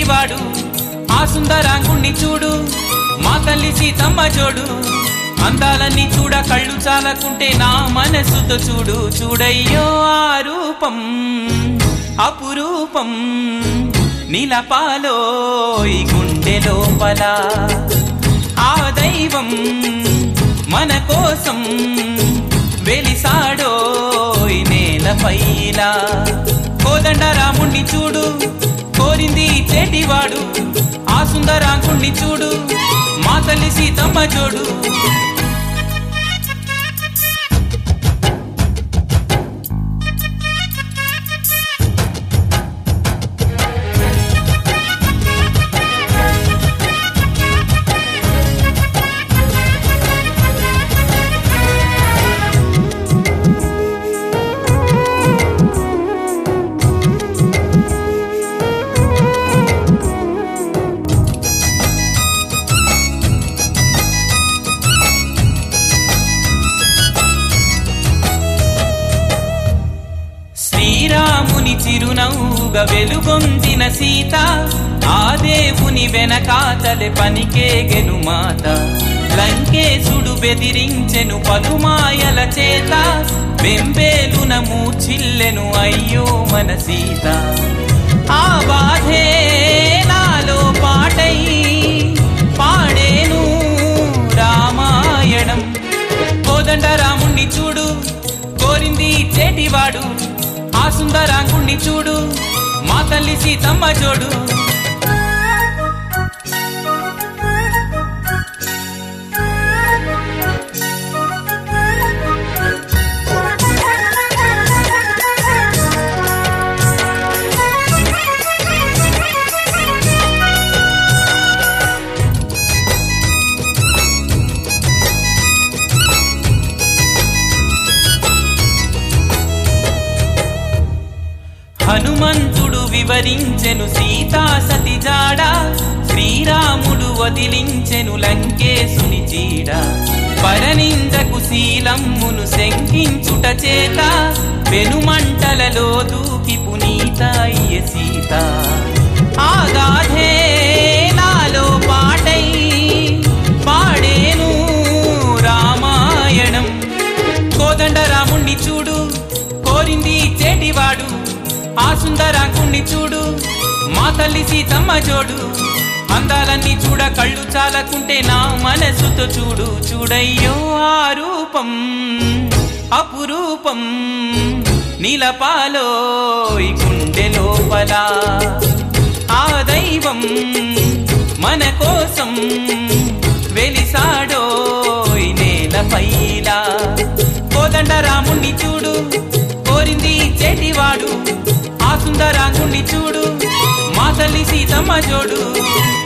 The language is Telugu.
చేటివాడు ఆ సుందరాంగుణ్ణి చూడు మా తల్లి సీతమ్మ జోడు అందాలన్నీ చూడ కళ్ళు చాలకుంటే నా మనసుతో చూడు చూడయ్యో ఆ రూపం అపురూపం నీలపాలో ఈ గుండె లోపల ఆ దైవం మన కోసం వెలిసాడో ఈ నేలపైలా కోదండ రాముణ్ణి చూడు కోరింది చేటివాడు ఆ సుందరాంగుణ్ణి చూడు మా తల్లి సీతమ్మ జోడు శ్రీరాముని చిరునవ్వుగా వెలుగొందిన సీత ఆ దేవుని వెనకాతలె పనికేగెను మాత లంకేశుడు బెదిరించెను పలుమాయల చేత వెంబేలున మూచిల్లెను అయ్యో మన సీత ఆ బాధే నాలో పాటై పాడేను రామాయణం కోదండ రాముణ్ణి చూడు కోరింది చేటివాడు ఆ సుందరాంగుణ్ణి చూడు మా తల్లి సీతమ్మ జోడు హనుమంతుడు వివరించెను సీతా సతి జాడ శ్రీరాముడు వదిలించెను లంకేశుని చీడ పరనిందకు శీలమ్మును శంకించుట చేత పెనుమంటలలో దూకి పునీత అయ్య సీత ఆ గాథే నాలో పాటై పాడేను రామాయణం కోదండ రాముణ్ణి చూడు కోరింది చేటివాడు ఆ సుందరాంగుణ్ణి చూడు మా తల్లి సీతమ్మ జోడు అందాలన్నీ చూడ కళ్ళు చాలకుంటే నా మనసుతో చూడు చూడయ్యో ఆ రూపం అపురూపం నీలపాలో ఈ గుండె లోపల ఆ దైవం మన కోసం వెలిసాడో ఈ నేలపైలా కోదండ రాముణ్ణి చూడు కోరింది చేటివాడు ఆ సుందరాంగుణ్ణి చూడు మా తల్లి సీతమ్మ జోడు